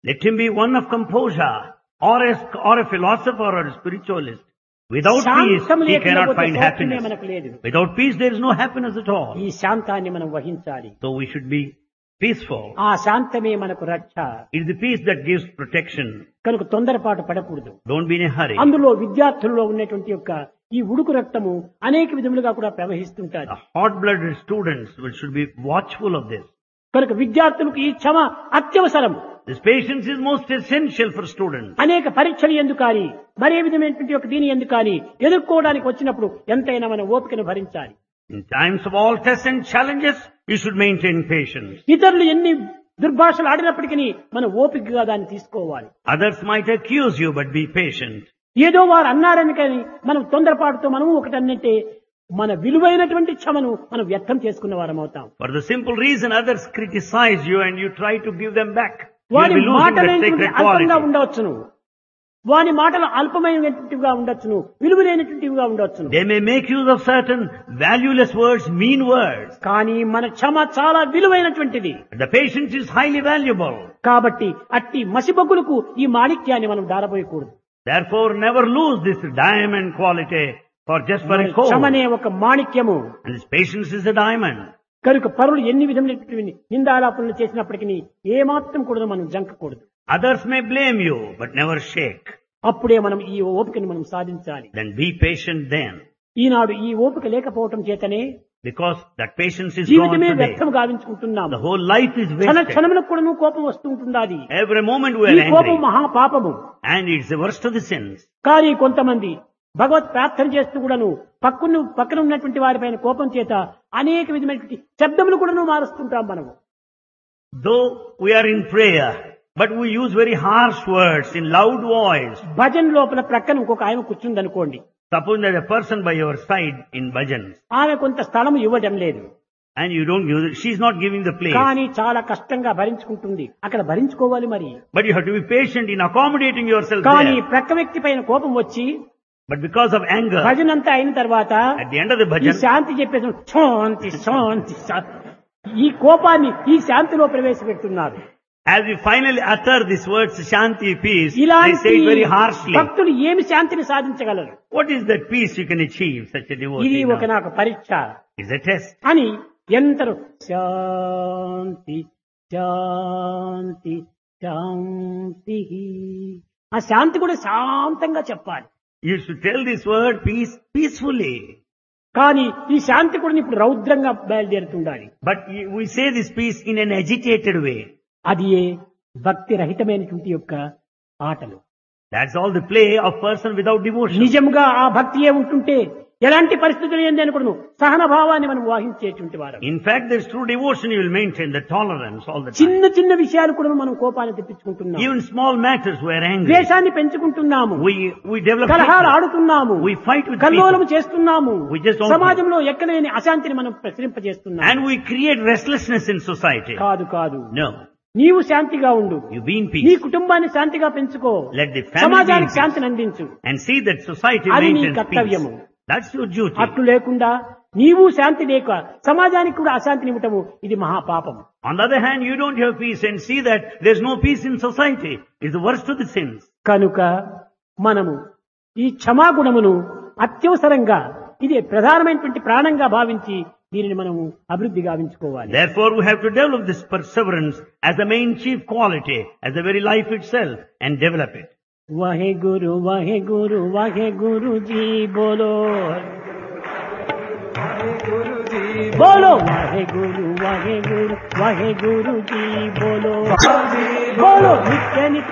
Let him be one of composure or a, or a philosopher or a spiritualist. Without peace, శాంతం he cannot లేకపోతే find సౌఖ్యమే happiness. మనకు లేదు Without peace, there is no happiness at all. ఈ శాంతాన్ని మనం వహించాలి So we should be peaceful. ఆ శాంతమే మనకు రక్ష It is the peace that gives protection. కనుక తొందరపాటు పడకూడదు Don't be in a hurry. అందులో విద్యార్థుల్లో ఉన్నటువంటి యొక్క ఈ ఉడుకు రక్తము అనేక విధములుగా కూడా ప్రవహిస్తుంటారు The hot-blooded students will- should be watchful of this. కనుక విద్యార్థులకు ఈ క్షమ అత్యవసరం This patience is most essential for students. అనేక పరీక్షలు ఎందుకు కానీ మరే విధమైనటువంటి ఒక దీని ఎందుకు కానీ ఎదుర్కోవడానికి వచ్చినప్పుడు ఎంతైనా మన ఓపికను భరించాలి In times of all tests and challenges, you should maintain patience. ఇతరులు ఎన్ని దుర్భాషలు ఆడినప్పటికీ మన ఓపికగా దాన్ని తీసుకోవాలి Others might accuse you, but be patient. ఏదో వారు అన్నారని కానీ మనం తొందరపాటుతో మనము ఒకటన్నంటే మన విలువైనటువంటి క్షమను మనం వ్యర్థం చేసుకున్న వారం అవుతాం For the simple reason others criticize you and you try to give them back, you will వాని be losing that మాటలైనటువంటి sacred అల్పంగా quality. ఉండవచ్చును వాని మాటలు అల్పమైనటువంటివిగా ఉండొచ్చును విలువైనటువంటివిగా ఉండొచ్చును They may make use of certain valueless words, mean words. కానీ మన క్షమ చాలా విలువైనటువంటిది The patience is highly valuable. కాబట్టి అట్టి మసిబొగ్గులకు ఈ మాణిక్యాన్ని మనం దారబోయకూడదు Therefore, never lose this diamond quality for just for a coal. క్షమనే ఒక మాణిక్యము And this patience is a diamond. కనుక పరులు ఎన్ని విధములైనటువంటి నిందాలాపనలు చేసినప్పటికీ ఏమాత్రం కూడా మనం జంకకూడదు Others may blame you, but never shake. అప్పుడే మనం ఈ ఓపికను మనం సాధించాలి Then be patient then. ఈనాడు ఈ ఓపిక లేకపోవటం చేతనే Because that patience is gone జీవితమే today. వ్యర్థం గావించుకుంటున్నాము The whole life is క్షణ wasted. క్షణములకు కూడా కోపం వస్తూ ఉంటున్నది Every moment we ఈ are కోపం angry. మహాపాపము And it's the worst of the sins. కానీ కొంతమంది భగవత్ ప్రార్థన చేస్తూ కూడాను పక్కన పక్కన ఉన్నటువంటి వారిపైన కోపం చేత అనేక విధమైనటువంటి శబ్దములు కూడాను మారుస్తుంటాం మనము Though we are in prayer, but we use very harsh words in loud voice. Bhajan లోపల ప్రక్కన ఇంకొక ఆయన కూర్చుంది అనుకోండి Suppose there's a person by your side in bhajans ఆమె కొంత స్థలం ఇవ్వడం లేదు and you don't give, she's not giving the place. కానీ చాలా కష్టంగా భరించుకుంటుంది అక్కడ భరించుకోవాలి మరి But you have to be patient in accommodating yourself కానీ there. ప్రక్క వ్యక్తి పైన కోపం వచ్చి But because of anger, భజన అంతా అయిన తర్వాత at the end of the ఈ bhajan, శాంతి చెప్పేసి శాంతి శాంతి శాంతి. ఈ కోపాన్ని ఈ శాంతిలో ప్రవేశపెడుతున్నారు as we finally utter these words, Shanti, peace, they ఇలాంటి say it very harshly. భక్తులు ఏమి శాంతిని సాధించగలరు What is that peace you can achieve, such a ఇది devotee? ఒక now? నాకు పరీక్ష Is a test. అని ఎంతరు శాంతి శాంతి శాంతి ఆ శాంతి కూడా శాంతంగా చెప్పాలి You should tell this word peace peacefully. కానీ ఈ శాంతి కూడా ఇప్పుడు రౌద్రంగా బయలుదేరుతుండాలి But you- we say this peace in an agitated way. అది ఏ భక్తి రహితమైనటువంటి యొక్క ఆటలు That's all the play of person without devotion. నిజంగా ఆ భక్తియే ఉంటుంటే ఎలాంటి పరిస్థితులు ఏంది అనుకును సహన భావాన్ని మనం వాహించేటువంటి వారు In fact, there's true devotion you will maintain, the tolerance all the time. చిన్న చిన్న విషయాలు కూడా మనం కోపాన్ని తెప్పించుకుంటున్నాం Even small matters we are angry. ద్వేషాన్ని పెంచుకుంటున్నాము We, we develop కలహాలు hatred. ఆడుతున్నాము We fight with కల్లోలం people. చేస్తున్నాము We just don't- సమాజంలో ఎక్కడలేని అశాంతిని మనం ప్రసరింపజేస్తున్నాము And we create restlessness in society. కాదు కాదు No. నీవు శాంతిగా ఉండు You be in నీ peace. కుటుంబాన్ని శాంతిగా పెంచుకో Let the family be in సమాజానికి peace. శాంతిని అందించు And see that society అది నీ maintains peace. కర్తవ్యము. That's your duty. అట్లు లేకుండా నీవు శాంతి లేక సమాజానికి కూడా అశాంతిని ఇవ్వటము ఇది మహాపాపం On the other hand, you don't have peace and see that there's no peace in society. It's the worst of the sins. కనుక మనము ఈ క్షమాగుణమును అత్యవసరంగా ఇది ప్రధానమైనటువంటి ప్రాణంగా భావించి దీనిని మనము అభివృద్ధి గావించుకోవాలి Therefore, we have to develop this perseverance as the main chief quality, as the very life itself, and develop it. Waheguru Waheguru Waheguru ji బోలో బోలో వహే గురు వహే గురు వహే గురు జీ బోలో బోలో నిత్య నిత్య